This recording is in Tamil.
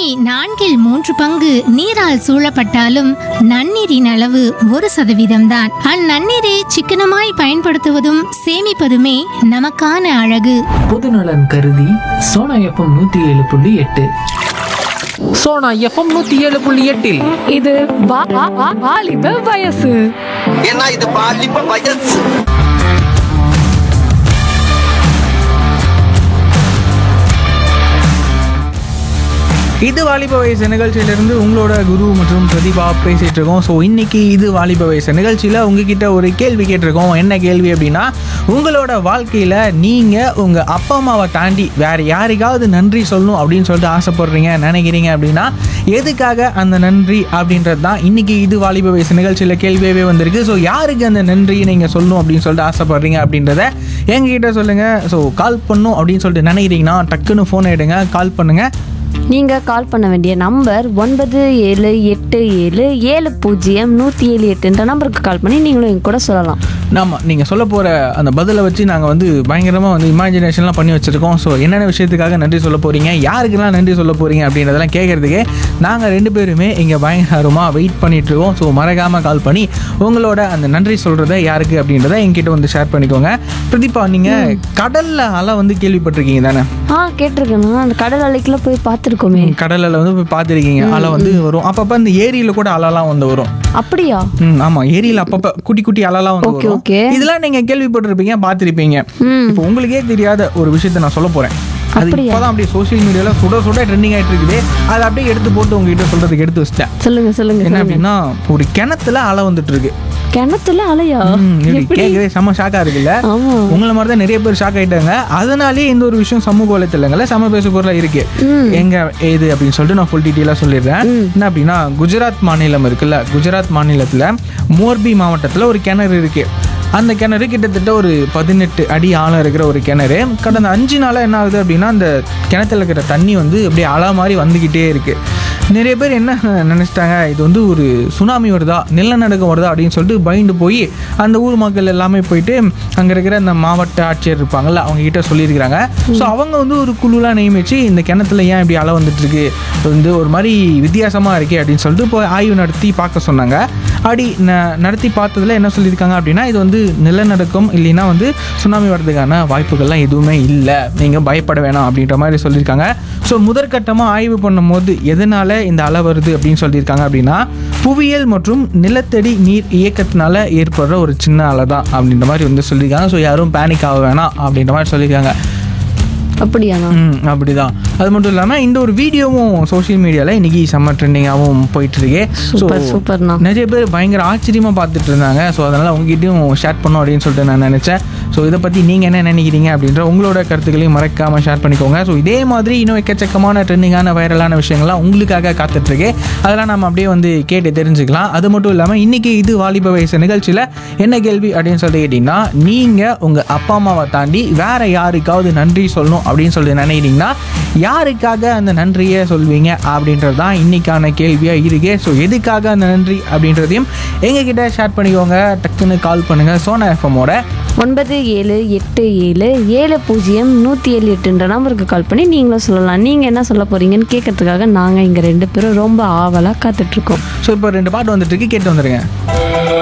பூமி நான்கில் மூன்று பங்கு நீரால் சூழப்பட்டாலும் நன்னீரின் அளவு ஒரு சதவீதம்தான் அந்நன்னீரை சிக்கனமாய் பயன்படுத்துவதும் சேமிப்பதுமே நமக்கான அழகு பொதுநலன் கருதி சோனா எஃப்எம் நூத்தி ஏழு புள்ளி எட்டு சோனா எஃப்எம் நூத்தி ஏழு புள்ளி எட்டில் இது வா- வா- வா- வாலிப வயசு ஏன்னா இது பாலிப்ப வயசு இது வாலிப வயசு நிகழ்ச்சியிலிருந்து உங்களோட குரு மற்றும் பிரதிபா பேசிட்டு இருக்கோம் ஸோ இன்னைக்கு இது வாலிப வயசு நிகழ்ச்சியில் உங்ககிட்ட ஒரு கேள்வி கேட்டிருக்கோம் என்ன கேள்வி அப்படின்னா உங்களோட வாழ்க்கையில் நீங்கள் உங்கள் அப்பா அம்மாவை தாண்டி வேற யாருக்காவது நன்றி சொல்லணும் அப்படின்னு சொல்லிட்டு ஆசைப்படுறீங்க நினைக்கிறீங்க அப்படின்னா எதுக்காக அந்த நன்றி அப்படின்றது தான் இன்னைக்கு இது வாலிப வயசு நிகழ்ச்சியில் கேள்வியாகவே வந்திருக்கு ஸோ யாருக்கு அந்த நன்றி நீங்கள் சொல்லணும் அப்படின்னு சொல்லிட்டு ஆசைப்படுறீங்க அப்படின்றத எங்ககிட்ட சொல்லுங்கள் ஸோ கால் பண்ணும் அப்படின்னு சொல்லிட்டு நினைக்கிறீங்கன்னா டக்குன்னு ஃபோன் எடுங்க கால் பண்ணுங்கள் நீங்கள் கால் பண்ண வேண்டிய நம்பர் ஒன்பது ஏழு எட்டு ஏழு ஏழு பூஜ்ஜியம் நூற்றி ஏழு எட்டுன்ற நம்பருக்கு கால் பண்ணி நீங்களும் எங்க கூட சொல்லலாம் ஆமாம் நீங்கள் சொல்ல போகிற அந்த பதிலை வச்சு நாங்கள் வந்து பயங்கரமாக வந்து இமேஜினேஷன்லாம் பண்ணி வச்சுருக்கோம் ஸோ என்னென்ன விஷயத்துக்காக நன்றி சொல்ல போகிறீங்க யாருக்கெல்லாம் நன்றி சொல்ல போகிறீங்க அப்படின்றதெல்லாம் கேட்குறதுக்கே நாங்கள் ரெண்டு பேருமே இங்கே பயங்கரமாக வெயிட் பண்ணிகிட்ருக்கோம் ஸோ மறக்காமல் கால் பண்ணி உங்களோட அந்த நன்றி சொல்கிறத யாருக்கு அப்படின்றத என்கிட்ட வந்து ஷேர் பண்ணிக்கோங்க பிரதீபா நீங்கள் கடலில் அலை வந்து கேள்விப்பட்டிருக்கீங்க தானே ஆ கேட்டிருக்கேண்ணா அந்த கடல் அலைக்கெல்லாம் போய் பார்த்துருக்கோமே கடலில் வந்து போய் பார்த்துருக்கீங்க அலை வந்து வரும் அப்பப்போ இந்த ஏரியில் கூட அலைலாம் வந்து வரும் அப்படியா ம் ஆமாம் ஏரியில் அப்பப்போ குட்டி குட்டி அலைலாம் வந்து Okay, வரும் okay. இதெல்லாம் நீங்கள் கேள்விப்பட்டிருப்பீங்க பார்த்துருப்பீங்க ம் இப்போ உங்களுக்கே தெரியாத ஒரு விஷயத்த நான் சொல்ல போறேன் அது அப்படியா? இப்போதான் அப்படியே சோஷியல் மீடியால சுட சுட ட்ரெண்டிங் ஆயிட்டு இருக்குது அதை அப்படியே எடுத்து போட்டு உங்ககிட்ட சொல்றதுக்கு எடுத்து வச்சிட்டேன் சொல்லுங்க சொல்லுங்க என்ன சொல்லுங்க. அப்படின்னா ஒரு கிணத்துல அலை வந்துட்டு இருக்கு கிணத்துல அலையா ம், இது எப்படி கேட்கவே செம்ம ஷாக்கா இருக்குல்ல ஆமா உங்களை மாதிரி தான் நிறைய பேர் ஷாக் ஆயிட்டாங்க அதனாலேயே இந்த ஒரு விஷயம் சமூக வலைத்தளங்கள்ல செம பேசு பொருளா இருக்கு ம். எங்க ஏது அப்படின்னு சொல்லிட்டு நான் ஃபுல் டீட்டெயிலாக சொல்லிடுறேன் என்ன அப்படின்னா குஜராத் மாநிலம் இருக்குல்ல குஜராத் மாநிலத்துல மோர்பி மாவட்டத்துல ஒரு கிணறு இருக்கு அந்த கிணறு கிட்டத்தட்ட ஒரு பதினெட்டு அடி ஆழம் இருக்கிற ஒரு கிணறு கடந்த அஞ்சு நாளாக என்ன ஆகுது அப்படின்னா அந்த கிணத்துல இருக்கிற தண்ணி வந்து அப்படியே அலை மாதிரி வந்துக்கிட்டே இருக்கு நிறைய பேர் என்ன நினச்சிட்டாங்க இது வந்து ஒரு சுனாமி வருதா நிலநடுக்கம் வருதா அப்படின்னு சொல்லிட்டு பயந்து போய் அந்த ஊர் மக்கள் எல்லாமே போயிட்டு அங்கே இருக்கிற அந்த மாவட்ட ஆட்சியர் இருப்பாங்கல்ல அவங்க கிட்ட சொல்லியிருக்கிறாங்க ஸோ அவங்க வந்து ஒரு குழுலாம் நியமிச்சு இந்த கிணத்துல ஏன் இப்படி அலை வந்துட்டு இருக்கு இது வந்து ஒரு மாதிரி வித்தியாசமாக இருக்கே அப்படின்னு சொல்லிட்டு போய் ஆய்வு நடத்தி பார்க்க சொன்னாங்க அப்படி ந- நடத்தி பார்த்ததுல என்ன சொல்லியிருக்காங்க அப்படின்னா இது வந்து நிலநடுக்கம் இல்லைன்னா வந்து சுனாமி வர்றதுக்கான வாய்ப்புகள்லாம் எதுவுமே இல்லை நீங்கள் பயப்பட வேணாம் அப்படின்ற மாதிரி சொல்லியிருக்காங்க ஸோ முதற்கட்டமாக ஆய்வு பண்ணும்போது எதனால இந்த அலை வருது அப்படின்னு சொல்லியிருக்காங்க அப்படின்னா புவியியல் மற்றும் நிலத்தடி நீர் இயக்கத்தினால ஏற்படுற ஒரு சின்ன அலை தான் அப்படின்ற மாதிரி வந்து சொல்லியிருக்காங்க ஸோ யாரும் பேனிக் ஆக வேணாம் அப்படின்ற மாதிரி சொல்லியிருக்காங்க அப்படியாண்ணா ம் அப்படிதான் அது மட்டும் இல்லாமல் இந்த ஒரு வீடியோவும் சோஷியல் மீடியாவில் இன்னைக்கு செம்ம ட்ரெண்டிங்காகவும் போயிட்டு இருக்கு ஸோ சூப்பர் சூப்பர்ண்ணா நிறைய பேர் பயங்கர ஆச்சரியமாக பார்த்துட்டு இருந்தாங்க ஸோ அதனால் உங்ககிட்டயும் ஷேர் பண்ணோம் அப்படின்னு சொல்லிட்டு நான் நினச்சேன் ஸோ இதை பற்றி நீங்கள் என்ன நினைக்கிறீங்க அப்படின்ற உங்களோட கருத்துக்களையும் மறக்காமல் ஷேர் பண்ணிக்கோங்க ஸோ இதே மாதிரி இன்னும் எக்கச்சக்கமான ட்ரெண்டிங்கான வைரலான விஷயங்கள்லாம் உங்களுக்காக காத்துட்ருக்கு அதெல்லாம் நம்ம அப்படியே வந்து கேட்டு தெரிஞ்சுக்கலாம் அது மட்டும் இல்லாமல் இன்றைக்கி இது வாலிப வயசு நிகழ்ச்சியில் என்ன கேள்வி அப்படின்னு சொல்லி கேட்டிங்கன்னா நீங்கள் உங்கள் அப்பா அம்மாவை தாண்டி வேற யாருக்காவது நன்றி சொல்லணும் அப்படின்னு சொல்லி நினைக்கிறீங்கன்னா யாருக்காக அந்த நன்றியை சொல்வீங்க அப்படின்றது தான் இன்னைக்கான கேள்வியாக இருக்கு ஸோ எதுக்காக அந்த நன்றி அப்படின்றதையும் எங்ககிட்ட ஷேர் பண்ணிக்கோங்க டக்குன்னு கால் பண்ணுங்கள் சோனா எஃப்எம்மோட ஒன்பது ஏழு எட்டு ஏழு ஏழு பூஜ்ஜியம் நூற்றி ஏழு எட்டுன்ற நம்பருக்கு கால் பண்ணி நீங்களும் சொல்லலாம் நீங்கள் என்ன சொல்ல போறீங்கன்னு கேட்கறதுக்காக நாங்கள் இங்கே ரெண்டு பேரும் ரொம்ப ஆவலாக காத்துட்ருக்கோம் ஸோ இப்போ ரெண்டு பாட்டு வந்துட்டு இருக்கு கேட்டு வந்துருங்க